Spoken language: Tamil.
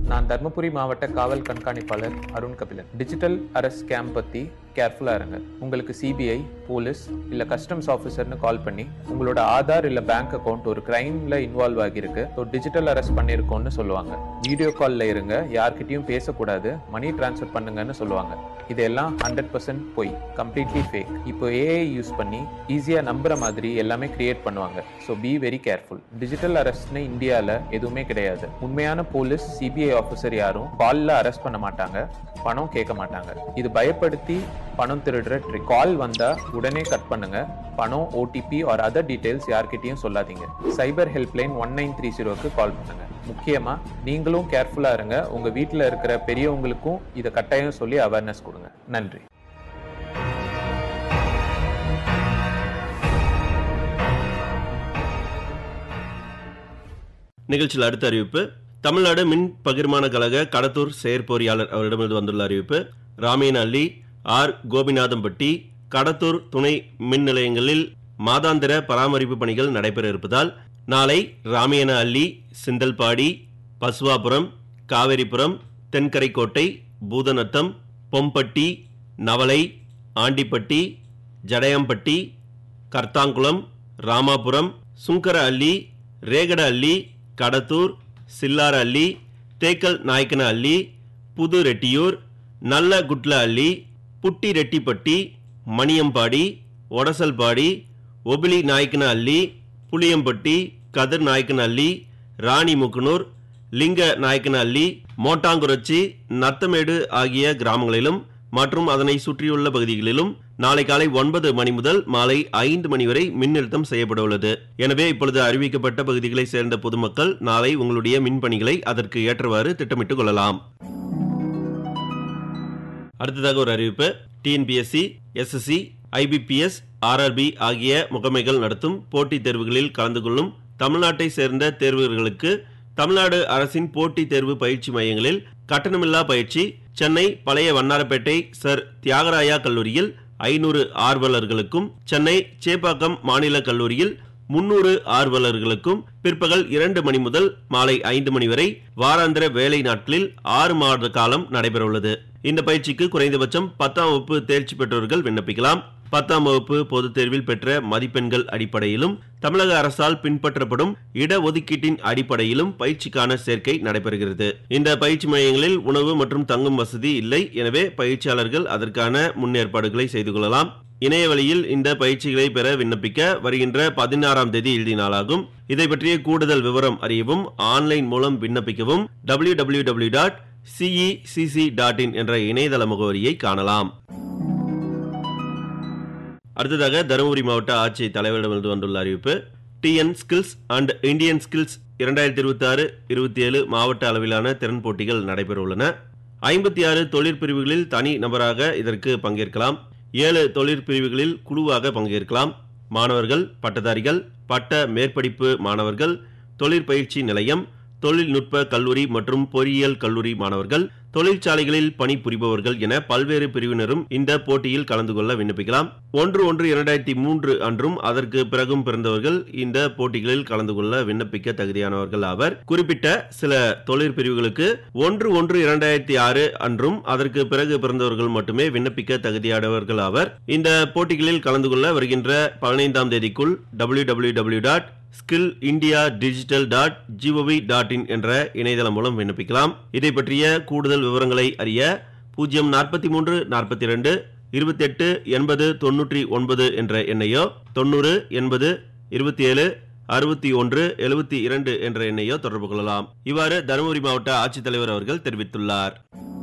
நான் தர்மபுரி மாவட்ட காவல் கண்காணிப்பாளர் Arun Kabilan digital arrest scam பத்தி கேர்ஃபுல்லா இருங்க உங்களுக்கு சிபிஐ போலீஸ் இல்ல கஸ்டம்ஸ் ஆஃபீஸர்னு கால் பண்ணி உங்களோட ஆதார் இல்ல பேங்க் அக்கவுண்ட் ஒரு கிரைம்ல இன்வால்வ் ஆகியிருக்கு ஸோ டிஜிட்டல் அரெஸ்ட் பண்ணியிருக்கோம்னு சொல்லுவாங்க வீடியோ கால்ல இருங்க யார்கிட்டயும் பேசக்கூடாது மணி டிரான்ஸ்ஃபர் பண்ணுங்கன்னு சொல்லுவாங்க இதெல்லாம் ஹண்ட்ரட் பர்சன்ட் பொய் கம்ப்ளீட்லி ஃபேக் இப்போ ஏஐ யூஸ் பண்ணி ஈஸியா நம்புற மாதிரி எல்லாமே கிரியேட் பண்ணுவாங்க so be very careful digital அரெஸ்ட்னு இந்தியாவில் எதுவுமே கிடையாது உண்மையான போலீஸ் சிபிஐ ஆஃபீஸர் யாரும் கால்ல அரெஸ்ட் பண்ண மாட்டாங்க பணம் கேட்க மாட்டாங்க இது பயப்படுத்தி பணம் திருடுற ட்ரிக் கால் வந்தா உடனே கட் பண்ணுங்க பணம் ஓடிபி ஆர் அதர் டீடைல்ஸ் யார்கிட்டயும் சொல்லாதீங்க cyber helpline one nine three ஜீரோக்கு கால் பண்ணுங்க முக்கியமா நீங்களும் கேர்ஃபுல்லா இருங்க உங்க வீட்டில் இருக்கிற பெரியவங்களுக்கும் இதை கட்டாயம் சொல்லி அவேர்னஸ் கொடுங்க நன்றி நிகழ்ச்சியில் அடுத்த அறிவிப்பு தமிழ்நாடு மின் பகிர்மான கழக கடத்தூர் செயற்பொறியாளர் அவரிடமிருந்து வந்துள்ள அறிவிப்பு ராமேன் அள்ளி ஆர் கோபிநாதம்பட்டி கடத்தூர் துணை மின் நிலையங்களில் மாதாந்திர பராமரிப்பு பணிகள் நடைபெற இருப்பதால் நாளை ராமியன அள்ளி சிந்தல்பாடி பசுவாபுரம் காவேரிபுரம் தென்கரைக்கோட்டை பூதநத்தம் பொம்பட்டி நவலை ஆண்டிப்பட்டி ஜடையம்பட்டி கர்த்தாங்குளம் ராமாபுரம் சுங்கர அள்ளி ரேகட அள்ளி கடத்தூர் சில்லார அள்ளி தேக்கல் நாயக்கன அள்ளி புது ரெட்டியூர் நல்ல குட்ல அள்ளி புட்டி ரெட்டிப்பட்டி மணியம்பாடி ஒடசல்பாடி ஒபிலி நாயக்கன அள்ளி புளியம்பட்டி கதிர் நாயக்கன அள்ளி ராணிமுக்குனூர் லிங்க நாயக்கன அள்ளி மோட்டாங்குறிச்சி நத்தமேடு ஆகிய கிராமங்களிலும் மற்றும் அதனை சுற்றியுள்ள பகுதிகளிலும் நாளை காலை ஒன்பது மணி முதல் மாலை ஐந்து மணி வரை மின் நிறுத்தம் செய்யப்பட உள்ளது எனவே இப்பொழுது அறிவிக்கப்பட்ட பகுதிகளை சேர்ந்த பொதுமக்கள் நாளை உங்களுடைய மின் பணிகளை அதற்கு ஏற்றவாறு திட்டமிட்டுக் கொள்ளலாம் அடுத்ததாக ஒரு அறிவிப்பு டிஎன்பிஎஸ்சி எஸ்எஸ்சி ஐபிபிஎஸ் ஆர்ஆர்பி ஆகிய முகமைகள் நடத்தும் போட்டித் தேர்வுகளில் கலந்து கொள்ளும் தமிழ்நாட்டை சேர்ந்த தேர்வர்களுக்கு தமிழ்நாடு அரசின் போட்டித் தேர்வு பயிற்சி மையங்களில் கட்டணமில்லா பயிற்சி சென்னை பழைய வண்ணாரப்பேட்டை சர் தியாகராயா கல்லூரியில் ஐநூறு ஆர்வலர்களுக்கும் சென்னை சேப்பாக்கம் மாநில கல்லூரியில் முன்னூறு ஆர்வலர்களுக்கும் பிற்பகல் இரண்டு மணி முதல் மாலை ஐந்து மணி வரை வாராந்திர வேலை நாட்களில் ஆறு மாத காலம் நடைபெறவுள்ளது இந்த பயிற்சிக்கு குறைந்தபட்சம் பத்தாம் வகுப்பு தேர்ச்சி பெற்றவர்கள் விண்ணப்பிக்கலாம் பத்தாம் வகுப்பு பொதுத் தேர்வில் பெற்ற மதிப்பெண்கள் அடிப்படையிலும் தமிழக அரசால் பின்பற்றப்படும் இடஒதுக்கீட்டின் அடிப்படையிலும் பயிற்சிக்கான சேர்க்கை நடைபெறுகிறது இந்த பயிற்சி மையங்களில் உணவு மற்றும் தங்கும் வசதி இல்லை எனவே பயிற்சியாளர்கள் அதற்கான முன்னேற்பாடுகளை செய்து கொள்ளலாம் இணைய வழியில் இந்த பயிற்சிகளை பெற விண்ணப்பிக்க வருகின்ற பதினாறாம் தேதி இறுதி நாளாகும் இதை பற்றிய கூடுதல் விவரம் அறியவும் ஆன்லைன் மூலம் விண்ணப்பிக்கவும் W W W dot CECC dot in என்ற இணையதள முகவரியை காணலாம் அடுத்ததாக தருமபுரி மாவட்ட ஆட்சி தலைவரிடமிருந்து வந்துள்ள அறிவிப்பு TN skills and Indian skills இரண்டாயிரத்தி இருபத்தி ஆறு இருபத்தி ஏழு மாவட்ட அளவிலான திறன் போட்டிகள் நடைபெற உள்ளன ஐம்பத்தி ஆறு தொழிற்பிரிவுகளில் தனி நபராக இதற்கு பங்கேற்கலாம் ஏழு தொழிற்பிரிவுகளில் குழுவாக பங்கேற்கலாம் மாணவர்கள் பட்டதாரிகள் பட்ட மேற்படிப்பு மாணவர்கள் தொழிற்பயிற்சி நிலையம் தொழில்நுட்ப கல்லூரி மற்றும் பொறியியல் கல்லூரி மாணவர்கள் தொழிற்சாலைகளில் பணிபுரிபவர்கள் என பல்வேறு பிரிவினரும் இந்த போட்டியில் கலந்து கொள்ள விண்ணப்பிக்கலாம் ஒன்று ஒன்று இரண்டாயிரத்தி மூன்று அன்றும் அதற்கு பிறகும் பிறந்தவர்கள் இந்த போட்டிகளில் கலந்து கொள்ள விண்ணப்பிக்க தகுதியானவர்கள் ஆவர் குறிப்பிட்ட சில தொழிற்பிரிவுகளுக்கு ஒன்று ஒன்று இரண்டாயிரத்தி ஆறு அன்றும் அதற்கு பிறகு பிறந்தவர்கள் மட்டுமே விண்ணப்பிக்க தகுதியானவர்கள் ஆவர் இந்த போட்டிகளில் கலந்து கொள்ள வருகின்ற பதினைந்தாம் தேதிக்குள் W W W dot skill India digital dot GOV dot in என்ற இணையதளம் மூலம் விண்ணப்பிக்கலாம் இதை பற்றிய கூடுதல் விவரங்களை அறிய பூஜ்ஜியம் நாற்பத்தி மூன்று நாற்பத்தி ரெண்டு இருபத்தி எட்டு எண்பது தொன்னூற்றி ஒன்பது என்ற எண்ணையோ தொண்ணூறு எண்பது இருபத்தி ஏழு அறுபத்தி ஒன்று எழுபத்தி இரண்டு என்ற எண்ணையோ தொடர்பு கொள்ளலாம் இவ்வாறு தருமபுரி மாவட்ட ஆட்சித்தலைவர் அவர்கள் தெரிவித்துள்ளார்